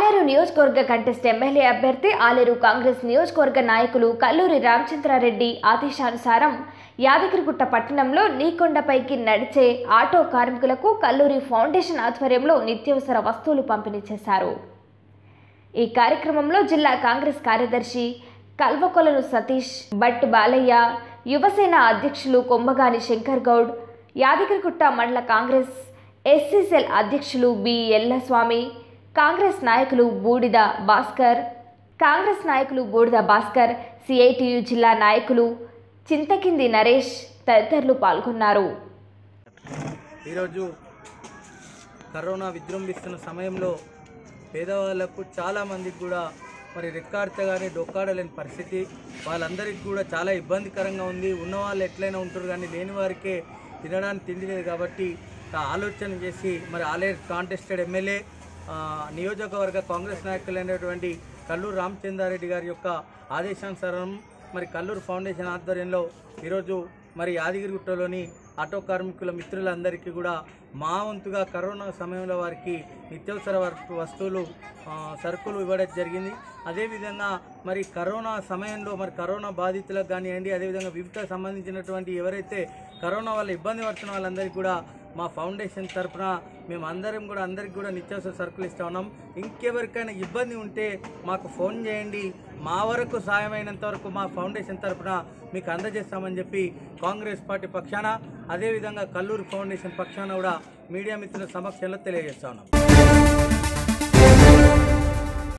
ఆలేరు నియోజకవర్గ contest MLA అభ్యర్థి ఆలేరు కాంగ్రెస్ నియోజకవర్గ నాయకులు కల్లూరి రామచంద్రారెడ్డి ఆదేశానుసారం యాదగిరిగుట్ట పట్టణంలో నీకొండపైకి నడిచే ఆటో కార్మికులకు కల్లూరి ఫౌండేషన్ ఆధ్వర్యంలో నిత్యావసర వస్తువులు పంపిణీ చేశారు ఈ కార్యక్రమంలో జిల్లా కాంగ్రెస్ కార్యదర్శి కల్వకొలను సతీష్ భట్ బాలయ్య యువసేన అధ్యక్షులు కొమ్మగాని శంకర్ గౌడ్ యాదగిరిగుట్ట మండల కాంగ్రెస్ ఎస్సీసెల్ అధ్యక్షులు బి ఎల్లస్వామి కాంగ్రెస్ నాయకులు బూడిద భాస్కర్ కాంగ్రెస్ నాయకులు బూడిద భాస్కర్ సిఐటియు జిల్లా నాయకులు చింతకింది నరేష్ తదితరులు పాల్గొన్నారు ఈరోజు కరోనా విజృంభిస్తున్న సమయంలో పేదవాళ్ళకు చాలామందికి కూడా మరి రెక్కాడితే డొక్కాడలేని పరిస్థితి వాళ్ళందరికీ కూడా చాలా ఇబ్బందికరంగా ఉంది ఉన్న వాళ్ళు ఎట్లయినా ఉంటారు కానీ లేని వారికే తినడానికి తిండి లేదు కాబట్టి ఆ ఆలోచన చేసి మరి ఆలేరు కాంటెస్టెడ్ ఎమ్మెల్యే ఆ, నియోజకవర్గ కాంగ్రెస్ నాయకులైనటువంటి కల్లూరు రామచంద్రారెడ్డి గారి యొక్క ఆదేశానుసారం మరి కల్లూరు ఫౌండేషన్ ఆధ్వర్యంలో ఈరోజు మరి యాదగిరిగుట్టలోని ఆటో కార్మికుల మిత్రులందరికీ కూడా మా వంతుగా కరోనా సమయంలో వారికి నిత్యావసర వర్- వస్తువులు ఆ, సరుకులు ఇవ్వడం జరిగింది అదేవిధంగా మరి కరోనా సమయంలో మరి కరోనా బాధితులకు కానివ్వండి అదేవిధంగా వివిధ సంబంధించినటువంటి ఎవరైతే కరోనా వల్ల ఇబ్బంది పడుతున్న వాళ్ళందరికీ కూడా మా ఫౌండేషన్ తరపున మేము అందరం కూడా అందరికి కూడా నిత్యావసర సరుకులు ఇస్తా ఉన్నాం ఇంకెవరికైనా ఇబ్బంది ఉంటే మాకు ఫోన్ చేయండి మా వరకు సాయమైనంత వరకు మా ఫౌండేషన్ తరపున మీకు అందజేస్తామని చెప్పి కాంగ్రెస్ పార్టీ పక్షాన అదేవిధంగా కల్లూరు ఫౌండేషన్ పక్షాన కూడా మీడియా మిత్రుల సమక్షంలో తెలియజేస్తా ఉన్నాం